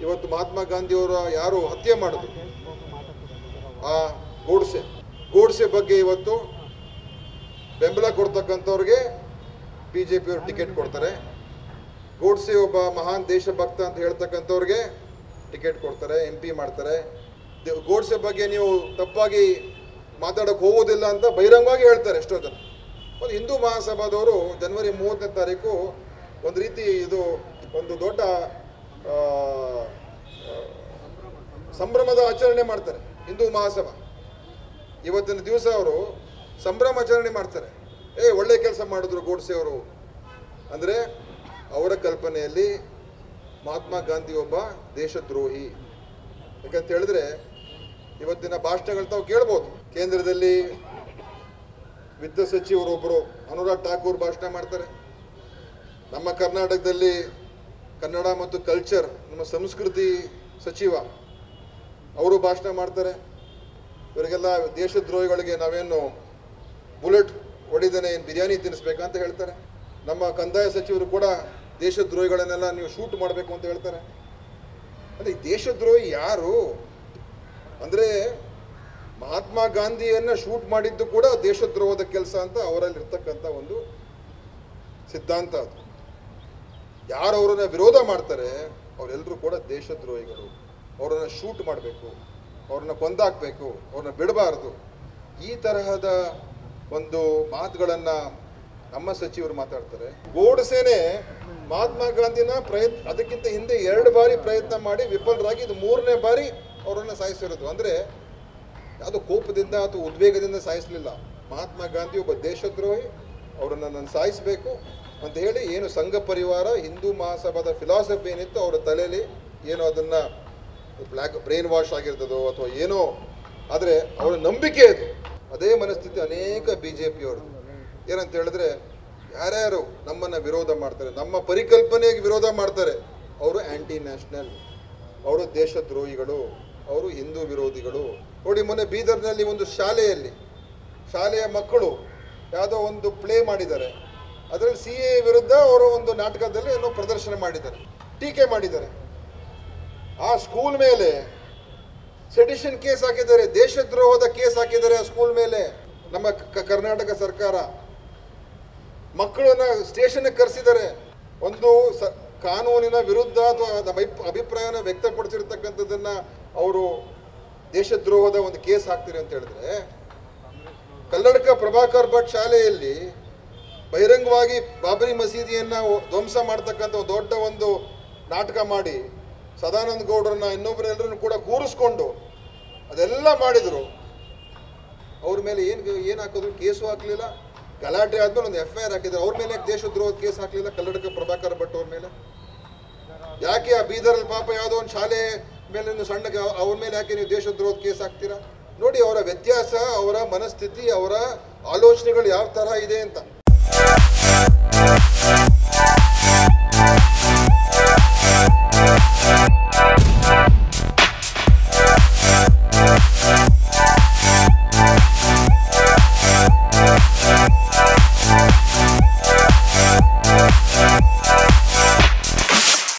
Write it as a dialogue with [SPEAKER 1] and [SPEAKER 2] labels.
[SPEAKER 1] ಇವತ್ತು ಮಹಾತ್ಮ ಗಾಂಧಿಯವರ ಯಾರು ಹತ್ಯೆ ಮಾಡಿದ್ರು ಆ ಗೋಡ್ಸೆ ಗೋಡ್ಸೆ ಬಗ್ಗೆ ಇವತ್ತು ಬೆಂಬಲ ಕೊಡ್ತಕ್ಕಂಥವ್ರಿಗೆ ಬಿ ಜೆ ಪಿಯವರು ಟಿಕೆಟ್ ಕೊಡ್ತಾರೆ ಗೋಡ್ಸೆ ಒಬ್ಬ ಮಹಾನ್ ದೇಶಭಕ್ತ ಅಂತ ಹೇಳ್ತಕ್ಕಂಥವ್ರಿಗೆ ಟಿಕೆಟ್ ಕೊಡ್ತಾರೆ ಎಂ ಪಿ ಮಾಡ್ತಾರೆ ದೆ- ಗೋಡ್ಸೆ ಬಗ್ಗೆ ನೀವು ತಪ್ಪಾಗಿ ಮಾತಾಡೋಕೆ ಹೋಗೋದಿಲ್ಲ ಅಂತ ಬಹಿರಂಗವಾಗಿ ಹೇಳ್ತಾರೆ ಎಷ್ಟೋ ಜನ ಒಂದು ಹಿಂದೂ ಮಹಾಸಭಾದವರು ಜನವರಿ ಮೂವತ್ತನೇ ತಾರೀಕು ಒಂದು ರೀತಿ ಇದು ಒಂದು ದೊಡ್ಡ ಆ, ಆ, ಸಂಭ್ರಮದ ಆಚರಣೆ ಮಾಡ್ತಾರೆ ಹಿಂದೂ ಮಹಾಸಭಾ ಇವತ್ತಿನ ದಿವಸ ಅವರು ಸಂಭ್ರಮಾಚರಣೆ ಮಾಡ್ತಾರೆ ಏ ಒಳ್ಳೆ ಕೆಲಸ ಮಾಡಿದ್ರು ಗೋಡ್ಸೆ ಅವರು ಅಂದರೆ ಅವರ ಕಲ್ಪನೆಯಲ್ಲಿ ಮಹಾತ್ಮ ಗಾಂಧಿ ಒಬ್ಬ ದೇಶದ್ರೋಹಿ ಯಾಕಂತ ಹೇಳಿದ್ರೆ ಇವತ್ತಿನ ಭಾಷಣಗಳು ತಾವು ಕೇಳ್ಬೋದು ಕೇಂದ್ರದಲ್ಲಿ ವಿತ್ತ ಸಚಿವರೊಬ್ಬರು ಅನುರಾಗ್ ಠಾಕೂರ್ ಭಾಷಣ ಮಾಡ್ತಾರೆ ನಮ್ಮ ಕರ್ನಾಟಕದಲ್ಲಿ ಕನ್ನಡ ಮತ್ತು ಕಲ್ಚರ್ ನಮ್ಮ ಸಂಸ್ಕೃತಿ ಸಚಿವ ಅವರು ಭಾಷಣ ಮಾಡ್ತಾರೆ ಇವರಿಗೆಲ್ಲ ದೇಶದ್ರೋಹಿಗಳಿಗೆ ನಾವೇನು ಬುಲೆಟ್ ಹೊಡಿದೇನೆ ಏನು ಬಿರಿಯಾನಿ ತಿನ್ನಿಸ್ಬೇಕಂತ ಹೇಳ್ತಾರೆ ನಮ್ಮ ಕಂದಾಯ ಸಚಿವರು ಕೂಡ ದೇಶದ್ರೋಹಿಗಳನ್ನೆಲ್ಲ ನೀವು ಶೂಟ್ ಮಾಡಬೇಕು ಅಂತ ಹೇಳ್ತಾರೆ ಅಂದರೆ ಈ ದೇಶದ್ರೋಹಿ ಯಾರು ಅಂದರೆ ಮಹಾತ್ಮ ಗಾಂಧಿಯನ್ನ ಶೂಟ್ ಮಾಡಿದ್ದು ಕೂಡ ದೇಶದ್ರೋಹದ ಕೆಲಸ ಅಂತ ಅವರಲ್ಲಿ ಇರ್ತಕ್ಕಂಥ ಒಂದು ಸಿದ್ಧಾಂತ ಅದು ಯಾರು ಅವರನ್ನ ವಿರೋಧ ಮಾಡ್ತಾರೆ ಅವರೆಲ್ಲರೂ ಕೂಡ ದೇಶದ್ರೋಹಿಗಳು ಅವರನ್ನ ಶೂಟ್ ಮಾಡಬೇಕು ಅವ್ರನ್ನ ಕೊಂದಾಕ್ಬೇಕು ಅವ್ರನ್ನ ಬಿಡಬಾರ್ದು ಈ ತರಹದ ಒಂದು ಮಾತುಗಳನ್ನು ನಮ್ಮ ಸಚಿವರು ಮಾತಾಡ್ತಾರೆ ಗೋಡ್ಸೇನೆ ಮಹಾತ್ಮ ಗಾಂಧಿನ ಪ್ರಯತ್ನ ಅದಕ್ಕಿಂತ ಹಿಂದೆ ಎರಡು ಬಾರಿ ಪ್ರಯತ್ನ ಮಾಡಿ ವಿಫಲರಾಗಿ ಇದು ಮೂರನೇ ಬಾರಿ ಅವರನ್ನು ಸಾಯಿಸಿರೋದು ಅಂದರೆ ಯಾವುದೋ ಕೋಪದಿಂದ ಅಥವಾ ಉದ್ವೇಗದಿಂದ ಸಾಯಿಸಲಿಲ್ಲ ಮಹಾತ್ಮ ಗಾಂಧಿ ಒಬ್ಬ ದೇಶದ್ರೋಹಿ ಅವರನ್ನು ನಾನು ಸಾಯಿಸಬೇಕು ಅಂತ ಹೇಳಿ ಏನು ಸಂಘ ಪರಿವಾರ ಹಿಂದೂ ಮಹಾಸಭಾದ ಫಿಲಾಸಫಿ ಏನಿತ್ತು ಅವರ ತಲೆಯಲ್ಲಿ ಏನೋ ಅದನ್ನು ಬ್ಲ್ಯಾಕ್ ಬ್ರೈನ್ ವಾಶ್ ಆಗಿರ್ತದೋ ಅಥವಾ ಏನೋ ಆದರೆ ಅವರ ನಂಬಿಕೆ ಅದು ಅದೇ ಮನಸ್ಥಿತಿ ಅನೇಕ ಬಿ ಜೆ ಪಿಯವ್ರದ್ದು ಏನಂತ ಹೇಳಿದ್ರೆ ಯಾರ್ಯಾರು ನಮ್ಮನ್ನು ವಿರೋಧ ಮಾಡ್ತಾರೆ ನಮ್ಮ ಪರಿಕಲ್ಪನೆಗೆ ವಿರೋಧ ಮಾಡ್ತಾರೆ ಅವರು ಆ್ಯಂಟಿ ನ್ಯಾಷನಲ್ ಅವರು ದೇಶದ್ರೋಹಿಗಳು ಅವರು ಹಿಂದೂ ವಿರೋಧಿಗಳು ನೋಡಿ ಮೊನ್ನೆ ಬೀದರ್ನಲ್ಲಿ ಒಂದು ಶಾಲೆಯಲ್ಲಿ ಶಾಲೆಯ ಮಕ್ಕಳು ಯಾವುದೋ ಒಂದು ಪ್ಲೇ ಮಾಡಿದ್ದಾರೆ ಅದರಲ್ಲಿ ಸಿ ಎ ವಿರುದ್ಧ ಅವರು ಒಂದು ನಾಟಕದಲ್ಲಿ ಏನೋ ಪ್ರದರ್ಶನ ಮಾಡಿದ್ದಾರೆ ಟೀಕೆ ಮಾಡಿದ್ದಾರೆ ಆ ಸ್ಕೂಲ್ ಮೇಲೆ ಸೆಡಿಷನ್ ಕೇಸ್ ಹಾಕಿದ್ದಾರೆ ದೇಶದ್ರೋಹದ ಕೇಸ್ ಹಾಕಿದ್ದಾರೆ ಆ ಸ್ಕೂಲ್ ಮೇಲೆ ನಮ್ಮ ಕ- ಕರ್ನಾಟಕ ಸರ್ಕಾರ ಮಕ್ಕಳನ್ನ ಸ್ಟೇಷನ್ಗೆ ಕರೆಸಿದ್ದಾರೆ ಒಂದು ಸ ಕಾನೂನಿನ ವಿರುದ್ಧ ಅಥವಾ ನಮ್ಮ ಅಭಿ- ಅಭಿಪ್ರಾಯನ ವ್ಯಕ್ತಪಡಿಸಿರ್ತಕ್ಕಂಥದ್ದನ್ನ ಅವರು ದೇಶದ್ರೋಹದ ಒಂದು ಕೇಸ್ ಹಾಕ್ತೀರಿ ಅಂತ ಹೇಳಿದ್ರೆ ಕಲ್ಲಡ್ಕ ಪ್ರಭಾಕರ್ ಭಟ್ ಶಾಲೆಯಲ್ಲಿ ಬಹಿರಂಗವಾಗಿ ಬಾಬರಿ ಮಸೀದಿಯನ್ನ ಒ- ಧ್ವಂಸ ಮಾಡ್ತಕ್ಕಂಥ ಒಂದು ದೊಡ್ಡ ಒಂದು ನಾಟಕ ಮಾಡಿ ಸದಾನಂದ ಗೌಡರನ್ನ ಇನ್ನೊಬ್ಬರೆಲ್ಲರನ್ನು ಕೂಡ ಕೂರಿಸ್ಕೊಂಡು ಅದೆಲ್ಲ ಮಾಡಿದರು ಅವ್ರ ಮೇಲೆ ಏನು ಏನು ಹಾಕಿದ್ರು ಕೇಸು ಹಾಕಲಿಲ್ಲ ಗಲಾಟೆ ಆದ್ಮೇಲೆ ಒಂದು ಎಫ್ ಐ ಆರ್ ಹಾಕಿದ್ರು ಅವ್ರ ಮೇಲೆ ಯಾಕೆ ದೇಶದ್ರೋಹದ ಕೇಸ್ ಹಾಕಲಿಲ್ಲ ಕಲ್ಲಡ್ಕ ಪ್ರಭಾಕರ್ ಭಟ್ ಅವ್ರ ಮೇಲೆ ಯಾಕೆ ಆ ಬೀದರಲ್ಲಿ ಪಾಪ ಯಾವುದೋ ಒಂದು ಶಾಲೆ ಮೇಲೆ ಒಂದು ಸಣ್ಣ ಗ- ಅವ್ರ ಮೇಲೆ ಯಾಕೆ ನೀವು ದೇಶದ್ರೋಹದ ಕೇಸ್ ಹಾಕ್ತೀರಾ ನೋಡಿ ಅವರ ವ್ಯತ್ಯಾಸ ಅವರ ಮನಸ್ಥಿತಿ ಅವರ ಆಲೋಚನೆಗಳು ಯಾವ ಥರ ಇದೆ ಅಂತ